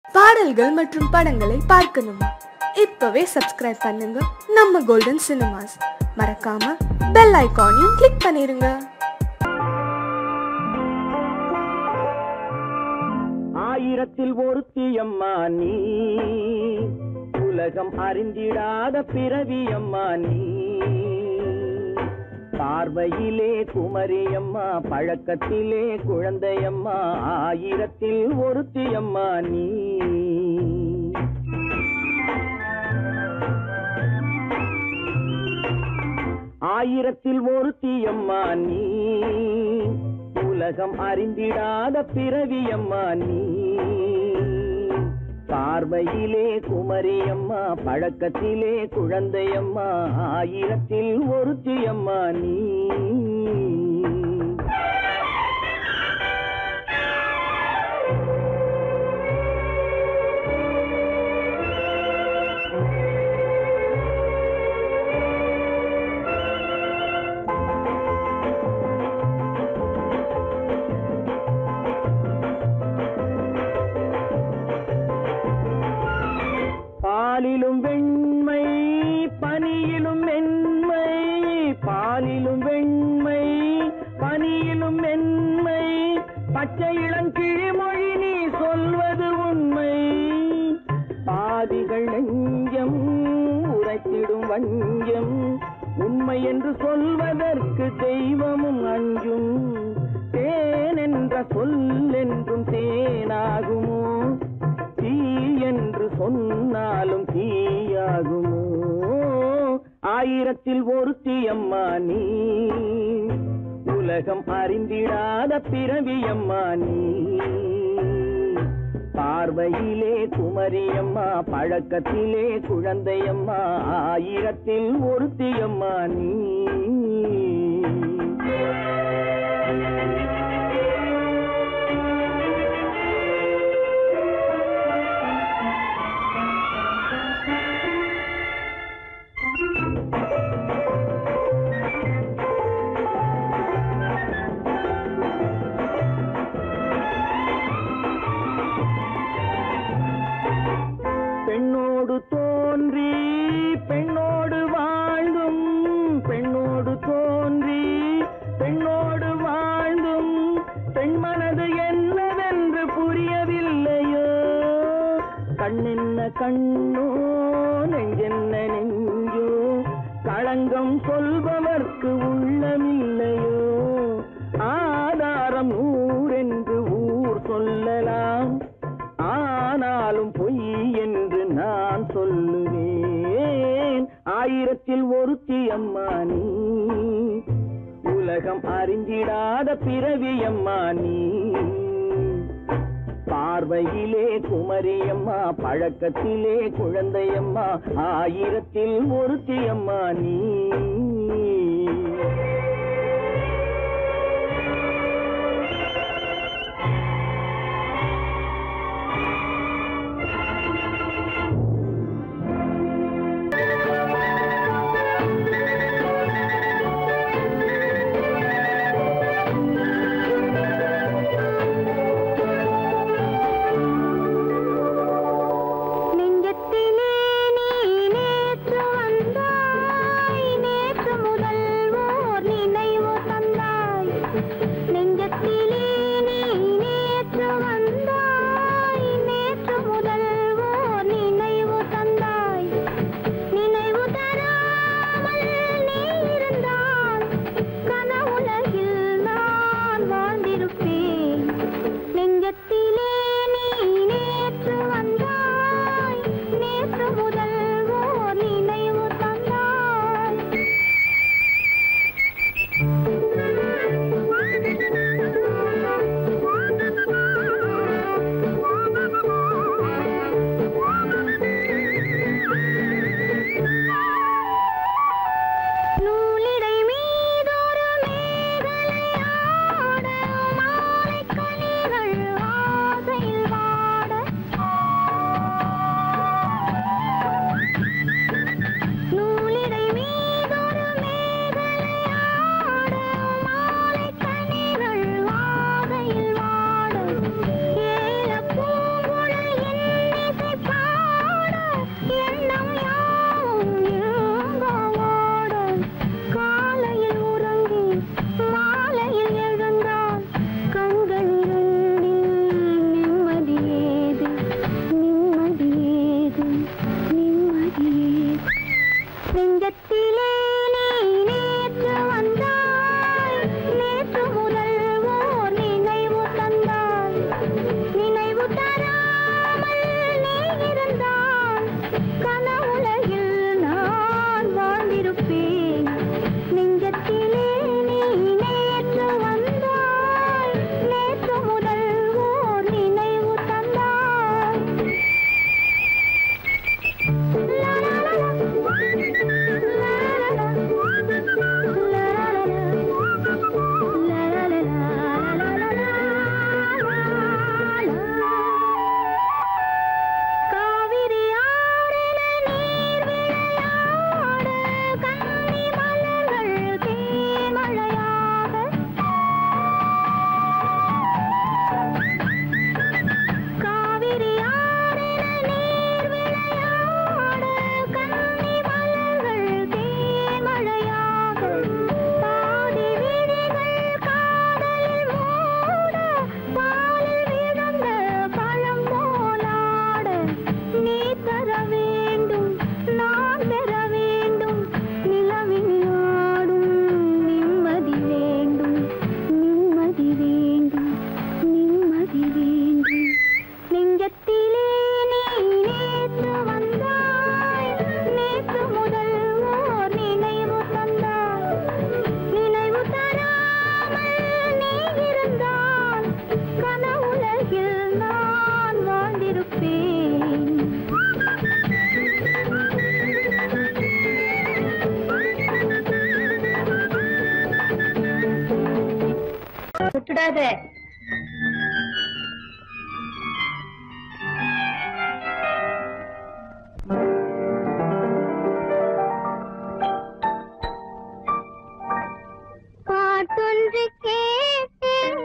பாடல்கள் மற்றும் படங்களை பார்க்கணுமா இப்பவே சப்ஸ்கிரைப் பண்ணுங்க நம்ம கோல்டன் சினிமாஸ் மறக்காம பெல் ஐகானையும் கிளிக் பண்ணிருங்க ஆயிரத்தில் ஒருத்தியம்மா நீ உலகம் அறிந்திடாத பிறவியம்மா நீ பார்வையிலே குமரியம்மா பழக்கத்திலே குழந்தையம்மா ஆயிரத்தில் ஒருத்தியம்மா நீ ஆயிரத்தில் ஒருத்தியம்மா நீ உலகம் அறிந்திடாத பிறவியம்மா நீ பார்வையிலே குமரியம்மா பழக்கத்திலே குழந்தையம்மா ஆயிரத்தில் ஒருத்தியம்மா நீ பாலிலும் வெண்மை பனியிலும் மென்மை பாலிலும் வெண்மை பனியிலும் மென்மை பச்சை இளங்கிழிமொழி நீ சொல்வது உண்மை பாதிகள் நெஞ்சம் உரைத்திடும் வஞ்சம் உண்மை என்று சொல்வதற்கு தெய்வமும் அஞ்சும் தேன் என்ற சொல் என்றும் தேனாகுமோ தீ என்று சொன்னாலும் தீயாகுமோ ஆயிரத்தில் ஒருத்தி அம்மா நீ உலகம் அறிந்திடாத பிறவியம்மா நீ பார்வையிலே குமரியம்மா பழக்கத்திலே குழந்தையம்மா ஆயிரத்தில் ஒருத்தியம்மா நீ பெண்ணோடு தோன்றி பெண்ணோடு வாழ்ந்தும் பெண்ணோடு தோன்றி பெண்ணோடு வாழ்ந்தும் பெண் மனது என்னவென்று புரியவில்லையோ கண்ணென்ன கண்ணோ நெஞ்சென்ன நெஞ்சோ களங்கம் சொல்பவர்க்கு உள்ளமில்லையோ ஆதாரம் ஊரென்று ஊர் சொல்லலாம் ஆனாலும் பொய் என்று நான் சொல்லுவேன் ஆயிரத்தில் ஒருத்தி அம்மா நீ உலகம் அறிந்திடாத பிறவி அம்மா நீ பார்வையிலே குமரியம்மா பழக்கத்திலே குழந்தையம்மா ஆயிரத்தில் ஒருத்தி அம்மா நீ நெஞ்சத்திலே நீ நேற்று வந்தாய் நேற்று முதல் முடியாது பாட்டொன்று கேட்டேன்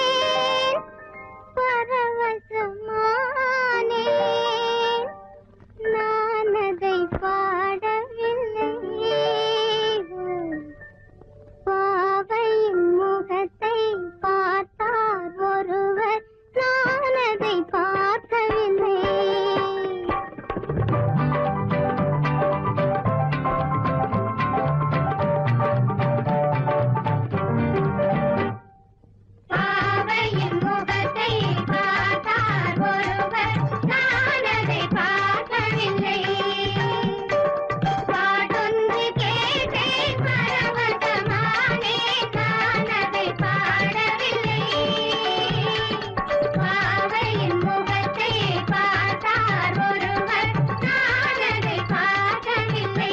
பரவசமானேன் நான் அதை பாடவில்லை பாவையின் முகத்தை பார்த்தார் ஒருவர் நான் அதை பார்க்கவில்லை பாவையின் முகத்தை பார்த்தார் ஒருவர் நான் அதை பார்க்கவில்லை பாடொன்று கேட்டேன் பரவசமானே நான் அதை பாடவில்லை பாவையின் முகத்தை பார்த்தார் ஒருவர் நான் அதை பார்க்கவில்லை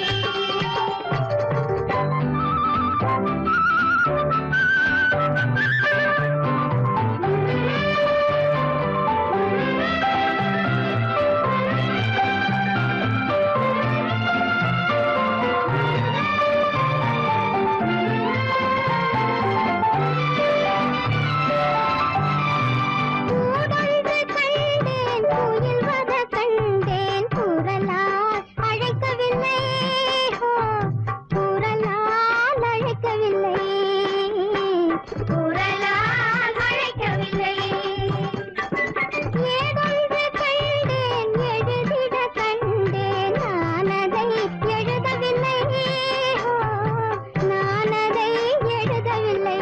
கூடொன்று கண்டேன் குயில்வத கண்டேன் குரலால் அழைக்கவில்லை ஹோ, குரலால் அழைக்கவில்லை குரலால் அழைக்கவில்லை ஏதொன்று கண்டேன் எழுதிட கண்டேன் நான் அதை எழுதவில்லை ஹோ, நான் அதை எழுதவில்லை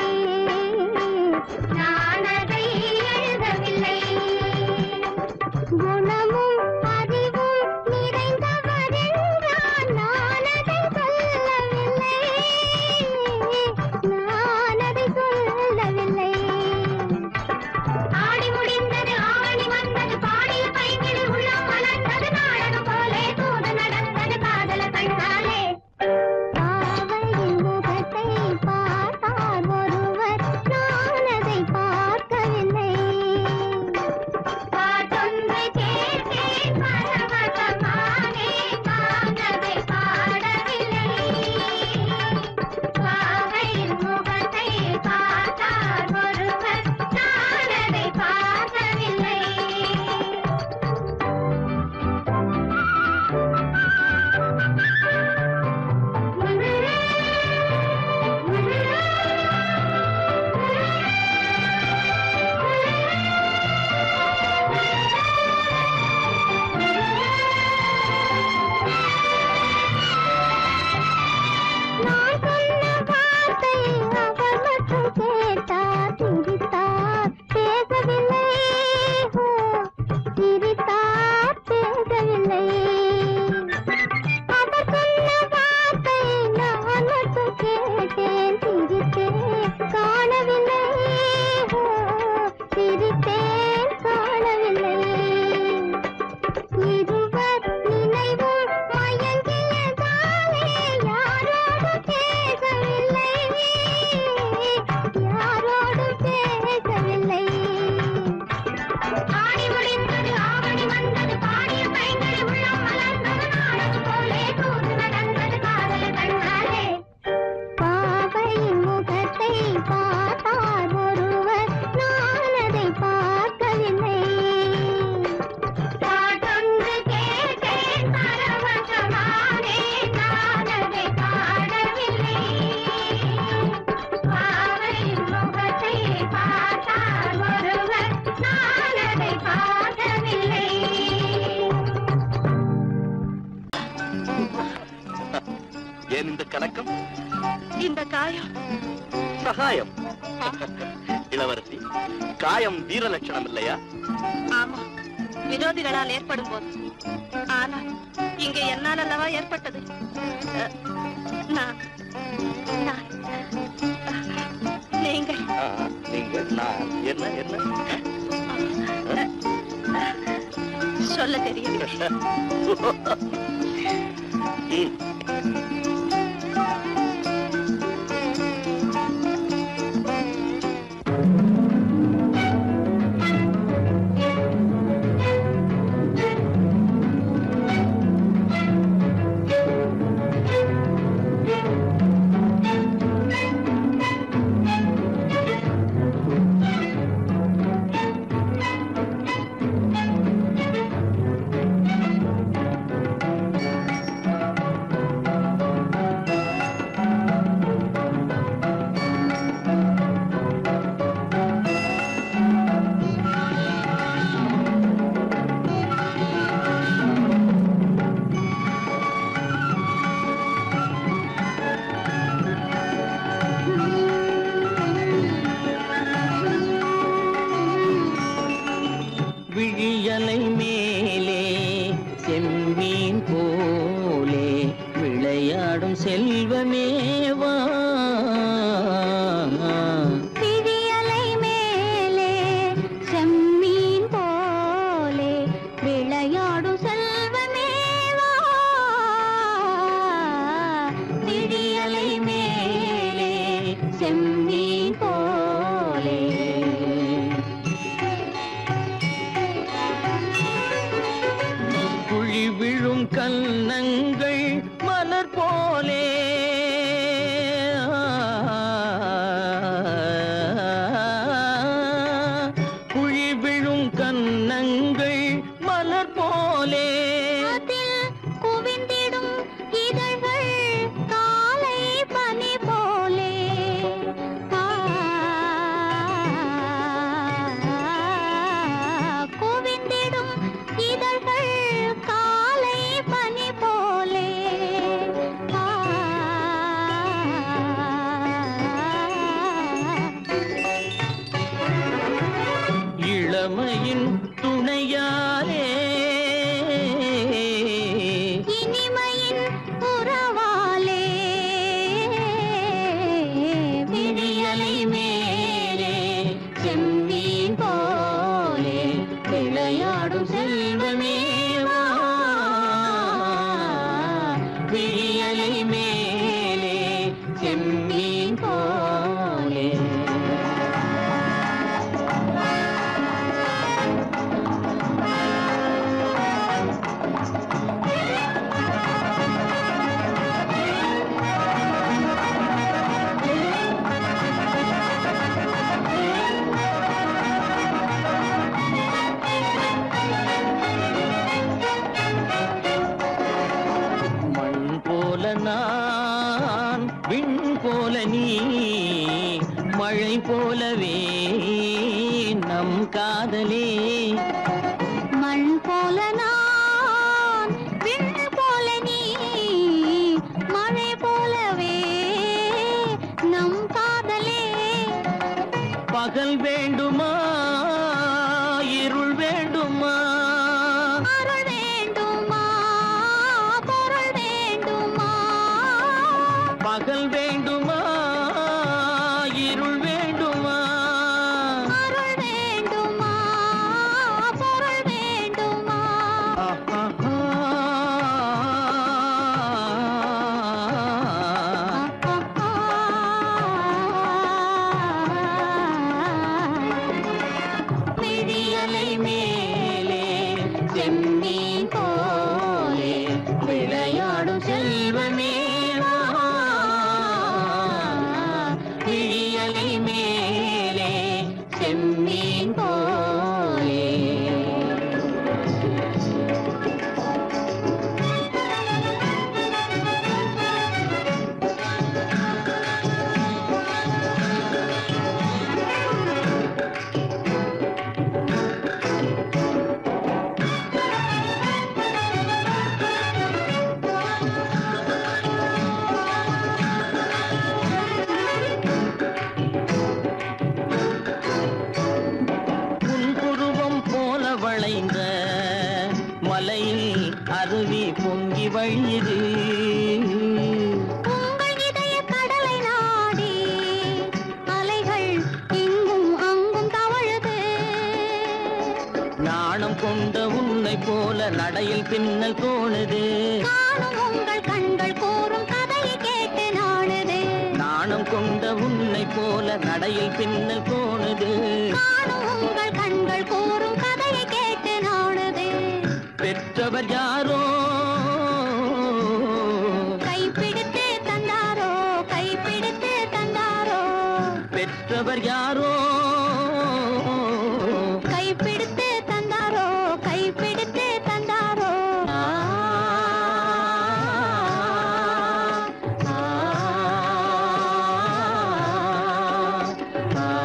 நான் அதை எழுதவில்லை குணமும் அறிவும் நிறைந்தவர் என்றால் நான் அதை சொல்லவில்லை நான் அதை சொல்லவில்லை ஆடி முடிந்தது ஆவணி வந்தது பாடிய பைங்கில் உள்ளம் மலர்ந்தது நாடகம் போலே தூது நடந்தது காதல கண்ணாலே பாவையின் முகத்தை பார்த்தார் ஒருவர் நான் அதை பார்க்கவில்லை பாட்டொன்று கேட்டேன் பரவசமானே நான் அதை பாடவில்லை பாவையின் முகத்தை பார்த்தார் ஒருவர் நான் அதை பார்க்கவில்லை நான் சொன்ன வார்த்தை அவர் மட்டும் கேட்டார் சிரித்தார் பேசவில்லை ஹோ, சிரித்தார் பேசவில்லை அவர் சொன்ன வார்த்தை நான் மட்டும் கேட்டேன் சிரித்தேன் காணவில்லை ஹோ, சிரித்தேன் காணவில்லை இருவர் நினைவும் மயங்கியதாலே யாரோடு பேசவில்லை யாரோடு பேசவில்லை ஆடி முடிந்தது ஆவணி வந்தது பாடிய பைங்களை உள்ளம் மலர்ந்தது நாடகம் போலே தூது நடந்தது காதல் கண்ணாலே பாவையின் முகத்தை பார்த்தார் ஒருவர் நான் அதை பார்க்கவில்லை பாட்டொன்று கேட்டேன் பரவசமானே நான் அதை பாடவில்லை பாவையின் முகத்தை பார்த்தார் ஒருவர் நான் அதை பார்க்கவில்லை ஏன் இந்த கலக்கம் இந்த காயம் சகாயம் இளவரசி காயம் வீர லட்சணம் இல்லையா ஆமா விரோதிகளால் ஏற்படும் போது ஆனால் இங்கே என்னால் அல்லவா ஏற்பட்டது அஹ், நான் நான் நீங்கள் ஆ, நீங்கள் நான் என்ன என்ன சொல்ல தெரியவில்லை ம், கன்னங்கள் மலர் போலே குழி விழும் கன்னங்கள் மலர் போலே அதில் குவிந்திடும் இதழ்கள் காலை பனி போலே ஆ, குவிந்திடும் இதழ்கள் காலை பனி போலே ஆ, இளமையின் துணையாலே இனிமையின் உறவாலே விழியலை மேலே செம்மீன் போலே விளையாடும் செல்வமேவா விழியலை மேலே செம்மீன் போலே மண் போல நான் விண் போல நீ மழை போலவே நம் காதலே மண் போல நான் விண் போல நீ மழை போலவே நம் காதலே பகல் வேண்டுமா இருள் வேண்டுமா அருள் வேண்டுமா பொருள் வேண்டுமா பகல் வேண்டுமா இருள் வேண்டுமா அருள் வேண்டுமா பொருள் வேண்டுமா விழியலை மேலே செம்மீன் போலே விளையாடும் செல்வமே வா. விழியலை மேலே செம்மீன் போலே உன் புருவம் போல வளைந்த மலையில் அருவி பொங்கி வழியுது உங்கள் இதய கடலை நாடி அலைகள் இங்கும் அங்கும் தவழுது நாணம் கொண்ட உன்னை போல நடையில் பின்னல் தோணுது காணும் உங்கள் கண்கள் கூறும் கதையை கேட்டு நாடுது நாணம் கொண்ட உன்னை போல நடையில் பின்னல் தோணுது காணும் உங்கள் கண்கள் கூறும் கதையை கேட்டு நாடுது பெற்றவர் யாரோ கைப்பிடித்து தந்தாரோ கைப்பிடித்து தந்தாரோ பெற்றவர் யாரோ கைப்பிடித்து தந்தாரோ கைப்பிடித்து தந்தாரோ ஆ, ஆ, ஆ,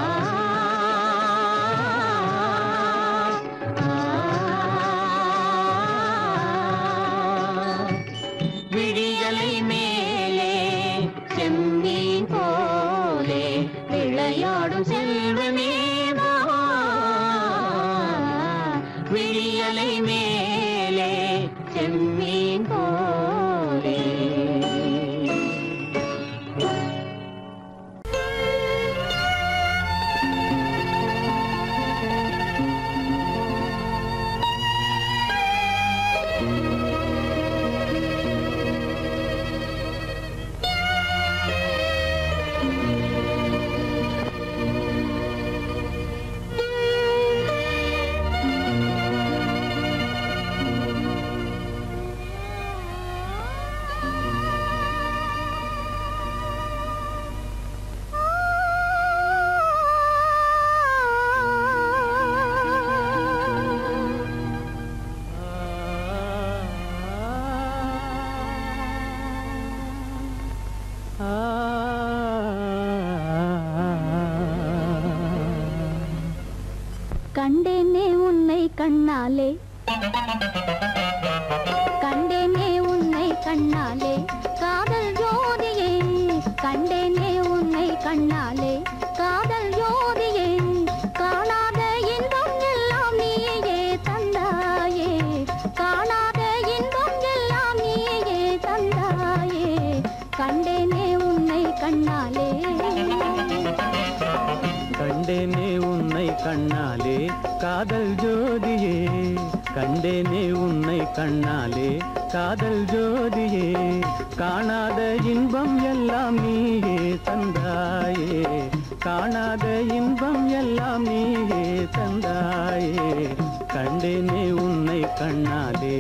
ஆ. விழியலை மேலே செம்மீன் போலே விளையாடும் செல்வமே வா. விழியலை மேலே செம்மீன் போலே கண்டேனே உன்னை கண்ணாலே கண்டேனே உன்னை கண்ணாலே காதல் ஜோதியே கண்டேனே உன்னை கண்ணாலே காதல் ஜோதியே காணாத இன்பம் எல்லாம் நீயே தந்தாயே காணாத இன்பம் எல்லாம் நீயே தந்தாயே கண்டேனே உன்னை கண்ணாலே கண்டேனே உன்னை கண்ணாலே காதல் ஜோதியே கண்டேனே உன்னை கண்ணாலே காதல் ஜோதியே காணாத இன்பம் எல்லாம் நீயே தந்தாயே காணாத இன்பம் எல்லாம் நீயே தந்தாயே கண்டேனே உன்னை கண்ணாலே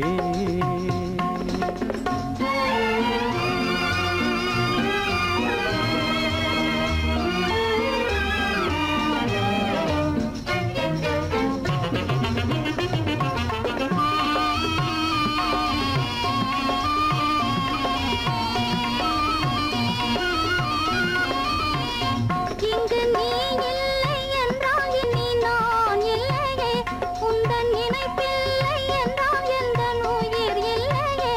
இங்கு நீ இல்லை என்றால் இனி நான் இல்லையே உந்தன் நினைப்பில்லை என்றால் எந்த உயிர் இல்லையே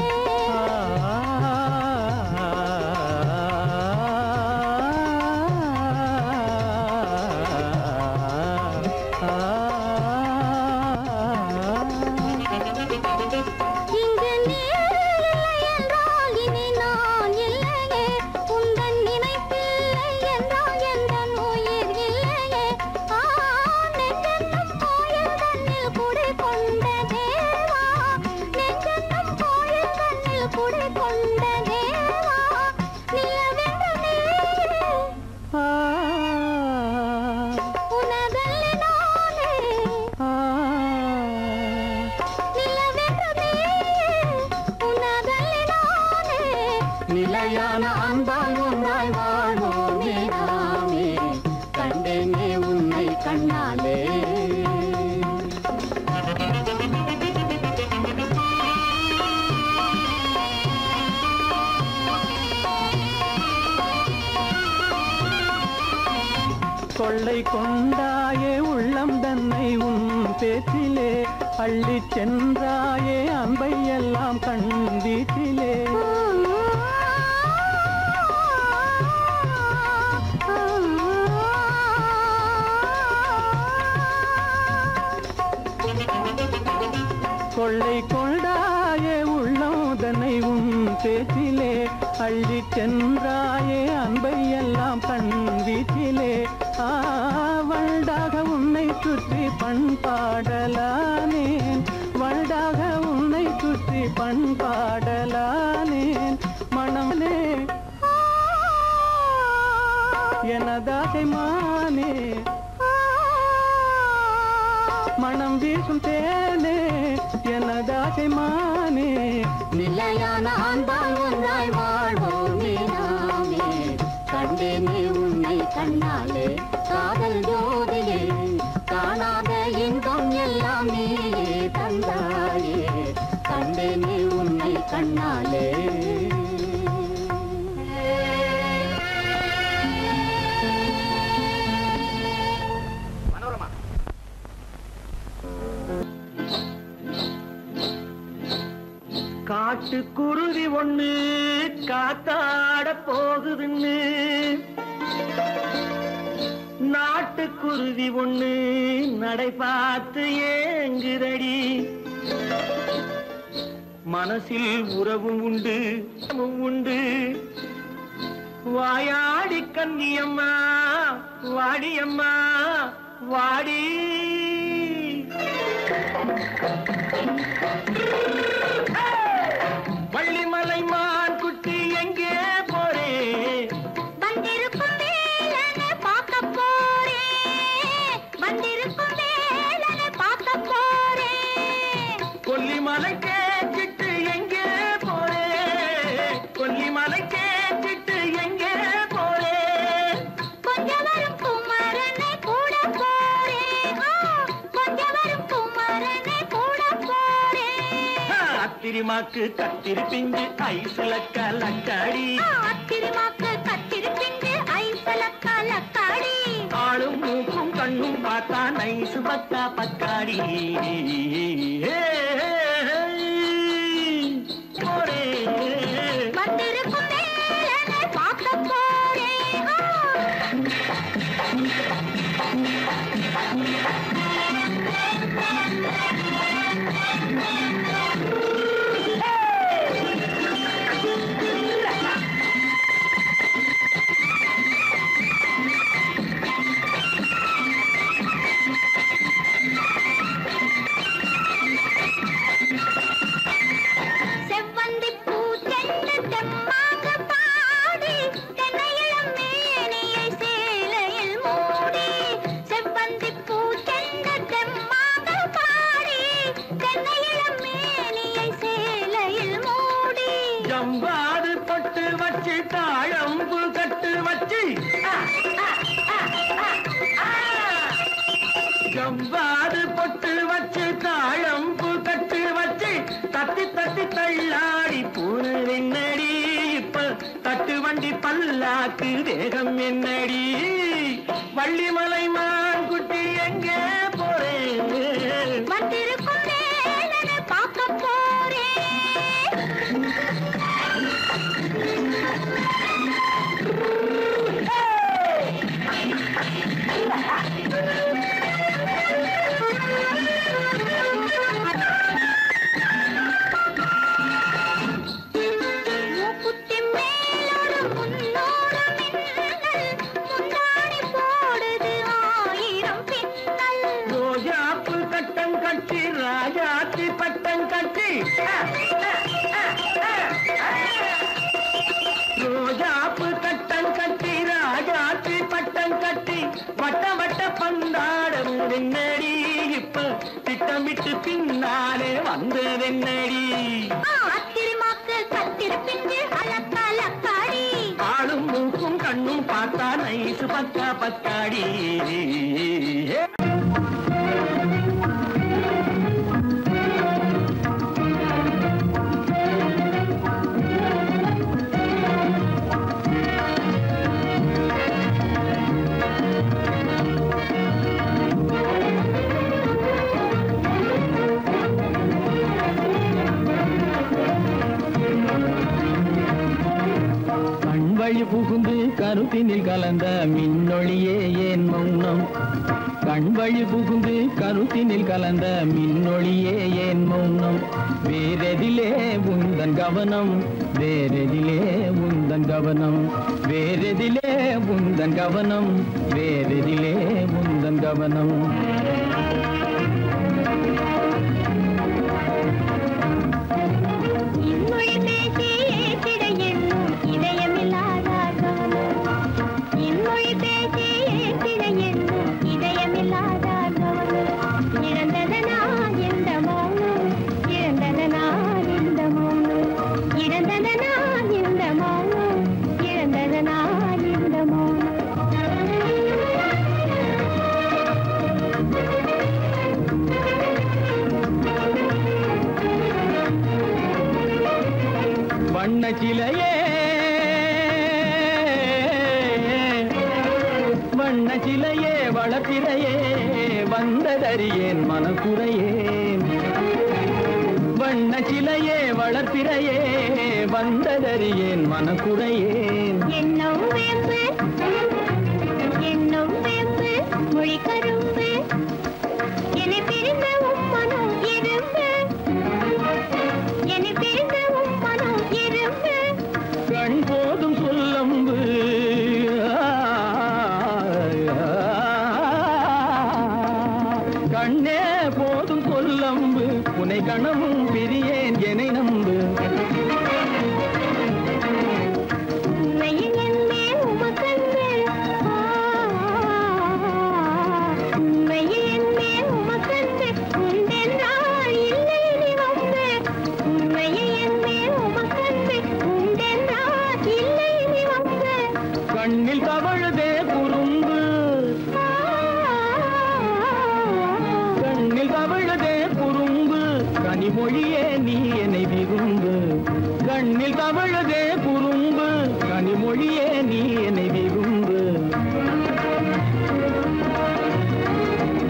இங்கு நீ இல்லை என்றால் இனி நான் இல்லையே உந்தன் நினைப்பில்லை என்றால் எந்த உயிர் இல்லையே ஆ நெஞ்சென்னும் கோயில் தன்னில் குடி கொண்ட தேவா நெஞ்சென்னும் கோயில் தன்னில் குடி கொண்ட தேவா நிலவென்று நீ உனதல்லி நானே நிலவென்று நீ உனதல்லி நானே நிலையான அன்பால் ஒன்றாய் வாழ்வோமே நாமே கண்டேனே உன்னை கண்ணாலே கொள்ளை கொண்டாயே உள்ளம் தன்னை உன் பேச்சிலே அள்ளிச் சென்றாயே அன்பை எல்லாம் கண் வீட்டிலே கொள்ளை கொண்டாயே உள்ளோதனை உன் பேச்சிலே அள்ளிச் சென்றாயே அன்பை எல்லாம் கண் வீச்சிலே ஆவண்டாக உன்னை சுற்றி பண்பாடலானேன் வண்டாக உன்னை சுற்றி பண்பாடலானேன் மனமே எனதாசை மானே மனம் வீசும் தேனே எனதாசை மானே நிலையான அன்பால் ஒன்றாய் வாழ்வோமே நாமே கண்டேனே உன்னை கண்ணாலே காதல் ஜோதியே காணாத இன்பம் எல்லாம் நீயே தந்தாயே கண்டேனே உன்னை கண்ணாலே மனோரமா காட்டு குருவி ஒண்ணு காத்தாட போகுதுன்னு நாட்டுக்குருவி ஒண்ணு நடை பார்த்து ஏங்குதடி மனசில் உறவும் உண்டு உறவும் உண்டு வாயாடி கன்னியம்மா வாடியம்மா வாடி வள்ளிமலை மான் குட்டி எங்கே போறே வந்திருக்கும் வேலனை பார்க்க போறேன் வந்திருக்கும் வேலனை பார்க்க போறேன் கொல்லிமலை கேட்டுட்டு எங்கே போறே கொல்லிமலை கேட்டுட்டு எங்கே போறே கொஞ்சம் வரும் குமரனை கூட போறேன் ஆ, கொஞ்சம் வரும் குமரனை கூட போறேன் அத்திரிமாக்கு கத்திரி பிஞ்சு ஐசுல கலக்காடி ஆ, அத்திருமாக்கு கத்திரி பார்த்தா நைசு பக்கா பக்காடி போறேன் வந்திருக்கும் வேலனை பார்க்க போறேன் ஆ. செவ்வந்தி பூச்செண்டு தெம்மாக பாடி தென்னையிளம் மேனியை சேலையில் மூடி செவ்வந்தி பூச்செண்டு தெம்மாக பாடி தென்னையிளம் மேனியை சேலையில் மூடி ஜம்பாது பொட்டு வச்சு தாழம்பு கட்டு வச்சு ஜவ்வாது பொட்டு வச்சு தாழம்பு கட்டு வச்சு தத்தி தத்தி தள்ளாடி பூரு என்னடி இப்ப தட்டு வண்டி பல்லாக்கு வேகம் என்னடி வள்ளிமலை மான் குட்டி எங்கே போறேன் வந்திருக்கும் வேலனை பார்க்க போறேன் மூக்குத்தி மேலோடு முன்னோடு மின்னல் முந்தாணி போடுது ஆயிரம் பின்னல் ரோஜாப்பு கட்டம் கட்டி ராஜாத்தி பட்டம் கட்டி ரோஜாப்பு கட்டம் கட்டி ராஜாத்தி பட்டம் கட்டி வட்ட வட்ட பந்தாடம் வெண்ணடி இப்ப திட்டமிட்டு பின்னாலே வந்ததென்னடி அத்திருமாக்கு கத்திருப்பின்று அலக்கலக்காடி ஆளும் மூக்கும் கண்ணும் பார்த்தா நைசு பக்கா பக்காடி கண்வழி புகுந்து கருத்தினில் கலந்த மின்னொளியே ஏன் மௌனம் கண்வழி புகுந்து கருத்தினில் கலந்த மின்னொளியே ஏன் மௌனம் வேறெதிலே உந்தன் கவனம் வேறெதிலே உந்தன் கவனம் வேறெதிலே உந்தன் கவனம் வேறெதிலே உந்தன் கவனம் இன்மொழி பேசி ஏற்றிட எண்ணும் இதயமில்லாதார் கவனம் இன்மொழி பேசி ஏற்றிட எண்ணும் இதயமில்லாதார் கவனம் இழந்ததனா இந்த மௌனம் இழந்ததனா இந்த மௌனம் இழந்ததனா இந்த மௌனம் இழந்ததனா இந்த மௌனம் வண்ண சிலையே வண்ண சிலையே வளர்ப்பிறையே வந்ததறியேன் மனக்குறையேன் வண்ண சிலையே வளர்ப்பிறையே வந்ததறியேன் மனக்குறையேன் என்னும் வேம்பு என்னும் வேம்பு மொழி கரும்பு என்னை பிரிந்த உம்மனும் இரும்பு என்னை பிரிந்த உம்மனும் இரும்பு கண் போதும் சொல்லம்பு கண்ணே போதும் சொல்லம்பு உனை கணமும் பிரியேன் எனை நம்பு உண்மையில் என்னே உமக்கன்று ஆ, உண்மையில் என்னே உமக்கன்று உண்டென்றால் இல்லை நீ வம்பு உண்மையில் என்னே உமக்கன்று உண்டென்றால் இல்லை நீ வம்பு கண்ணில் தவழுதே குறும்பு கண்ணில் தவழுதே குறும்பு கனிமொழியே நீ என்னை விரும்பு கண்ணில் தவழுதே குறும்பு கனிமொழியே நீ என்னை விரும்பு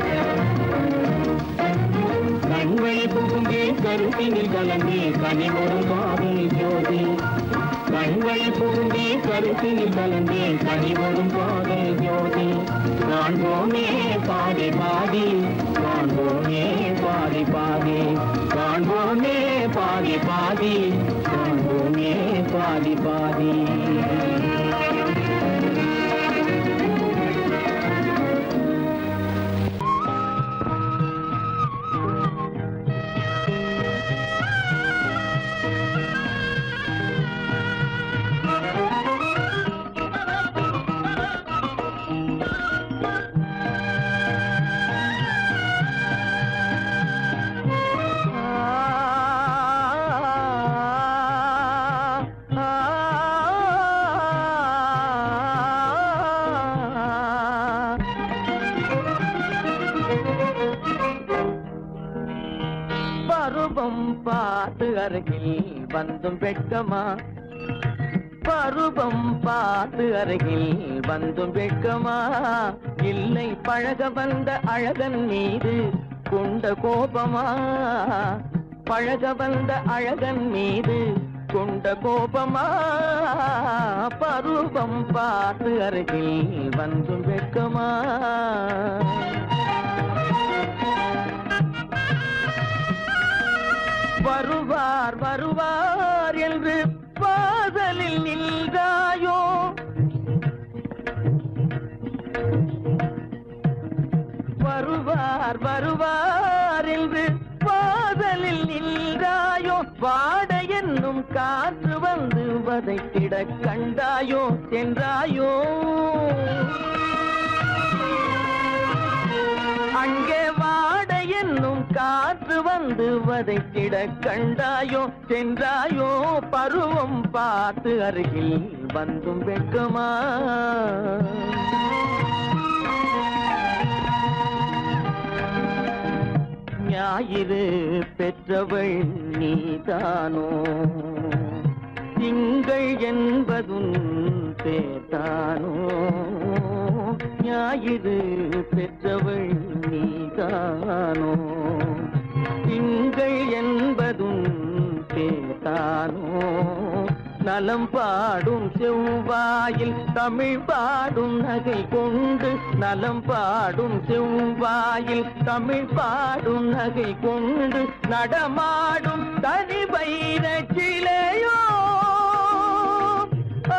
கனிமொரு காதல் ஜோதி கண்கள் பூண்டி கருத்தில் கலந்தே கனிவரும் காதல் ஜோதி காண்போமே பாதி பாதி காண்போமே பாதி பாதி காண்போமே பாதி பாதி காண்போமே பாதி பாதி பருவம் பார்த்து அருகில் வந்தும் வெட்கமா பருவம் பார்த்து அருகில் வந்தும் வெட்கமா இல்லை பழக வந்த அழகன் மீது கொண்ட கோபமா பழக வந்த அழகன் மீது கொண்ட கோபமா பருவம் பார்த்து அருகில் வந்தும் வெட்கமா வருவார் வருவார் என்று பாதலில் நின்றாயோ வருவார் வருவார் என்று பாதலில் நின்றாயோ வாட என்னும் காற்று வந்து வதைத்திட கண்டாயோ சென்றாயோ அங்கே வாட என்னும் காற்று வந்து வதைத்திட கண்டாயோ சென்றாயோ பருவம் பார்த்து அருகில் வந்தும் வெட்கமா ஞாயிறு பெற்றவள் நீதானோ திங்கள் என்பதும் பேத்தானோ ஞாயிறு பெற்றவள் நீதானோ திங்கள் என்பதும் பேத்தானோ நலம் பாடும் செவ்வாயில் தமிழ் பாடும் நகை கொண்டு நலம் பாடும் செவ்வாயில் தமிழ் பாடும் நகை கொண்டு நடமாடும் தனி வைர சிலையோ ஆ,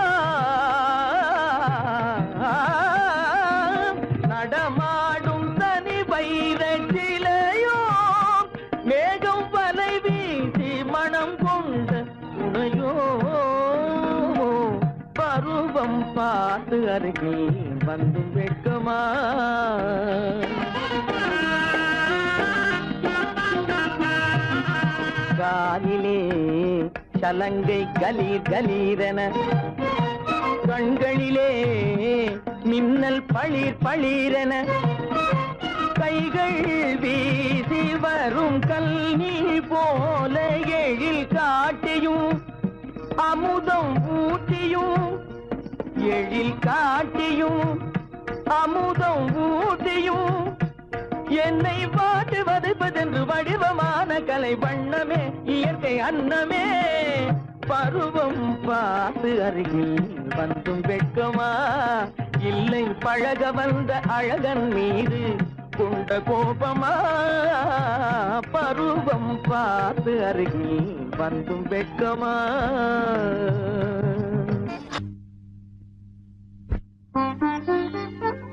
நடமாடும் தனி வைர சிலையோ மேகம் வலை வீசி மனம் கொண்ட துணையோ பருவம் பார்த்து அருகில் வந்து வெட்கமா காலிலே சலங்கை கலீர் கலீரென கண்களிலே மின்னல் பளிர் பளிரென கைகள் வீசி வரும் கல்வி போல எழில் காட்டியும் அமுதம் ஊட்டியும் எழில் காட்டியும் அமுதம் ஊட்டியும் என்னை பாட்டு வதைப்பதென்று வடிவமான கலை வண்ணமே இயற்கை அன்னமே பருவம் பார்த்து அருகில் வந்தும் வெட்கமா இல்லை பழக வந்த அழகன் மீது கொண்ட கோபமா பருவம் பார்த்து அருகில் வந்தும் வெட்கமா Thank you.